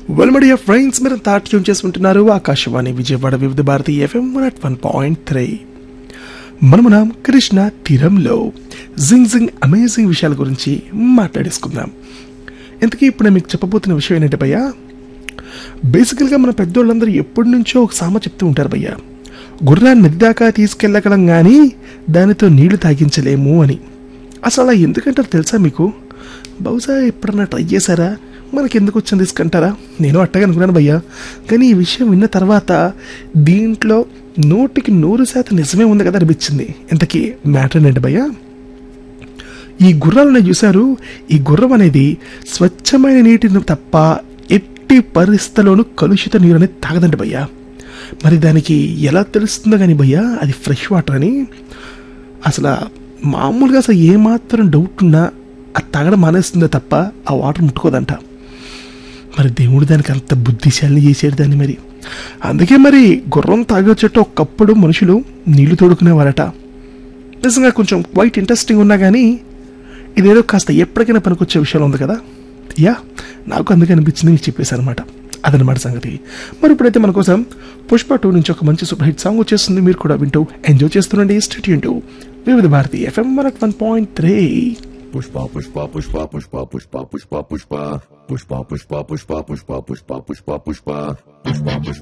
వెల్మడి friends మీరు థాట్ tune చేసుకుంటున్నారు Akashvani Vijayawada Vividh Bharati FM one at one point three మనమునం కృష్ణ తీరంలో జింగ్ జింగ్ అమేజింగ్ విషయాల గురించి మాట్లాడేసుకుందాం ఇంతకీ ఇప్పుడు నేను మీకు చెప్పబోతున్న విషయం ఏంటంటే భయ్యా బేసికల్గా మన పెద్దోళ్ళందరూ ఎప్పటి నుంచో ఒక సామ చెప్తూ ఉంటారు భయ్యా గుర్రాన్ని నది దాకా తీసుకెళ్ళగలం కానీ దానితో నీళ్లు తాగించలేము అని అసలు అలా ఎందుకంటారు తెలుసా మీకు బహుశా ఎప్పుడన్నా ట్రై చేశారా మనకి ఎందుకు వచ్చింది రిస్క్ అంటారా నేను అట్టగా అనుకున్నాను భయ్యా కానీ ఈ విషయం విన్న తర్వాత దీంట్లో నూటికి నూరు శాతం నిజమే ఉంది కదా అనిపించింది ఇంతకీ మ్యాటర్ ఏంటి భయ్యా ఈ గుర్రాలను చూశారు ఈ గుర్రం అనేది స్వచ్ఛమైన నీటిని తప్ప ఎట్టి పరిస్థితుల్లోనూ కలుషిత నీరు అనేది తాగదండి భయ్యా మరి దానికి ఎలా తెలుస్తుందో కానీ భయ్యా అది ఫ్రెష్ వాటర్ అని అసలు మామూలుగా అసలు ఏమాత్రం డౌట్ ఉన్నా అది తాగడం మానేస్తుందో తప్ప ఆ వాటర్ ముట్టుకోదంట మరి దేవుడు దానికి అంత బుద్ధిశాలిని చేసాడు దాన్ని మరి అందుకే మరి గుర్రం తాగొచ్చేట ఒకప్పుడు మనుషులు నీళ్లు తోడుకునేవారట నిజంగా కొంచెం క్వైట్ ఇంట్రెస్టింగ్ ఉన్నా కానీ ఇదేదో కాస్త ఎప్పటికైనా పనికొచ్చే విషయం ఉంది కదా యా నాకు అందుకే అనిపించింది మీకు చెప్పేశాను అనమాట అదనమాట సంగతి మరి ఇప్పుడైతే మన కోసం పుష్ప టూ నుంచి ఒక మంచి సూపర్ హిట్ సాంగ్ వచ్చేస్తుంది మీరు కూడా వింటూ ఎంజాయ్ చేస్తుండండి స్టేట్ వింటూ Vividh Bharati FM one one point three Pushpa, pushpa, pushpa, pushpa, pushpa, pushpa, pushpa, pushpa, pushpa, pushpa, pushpa, pushpa, pushpa, pushpa, pushpa, pushpa, pushpa,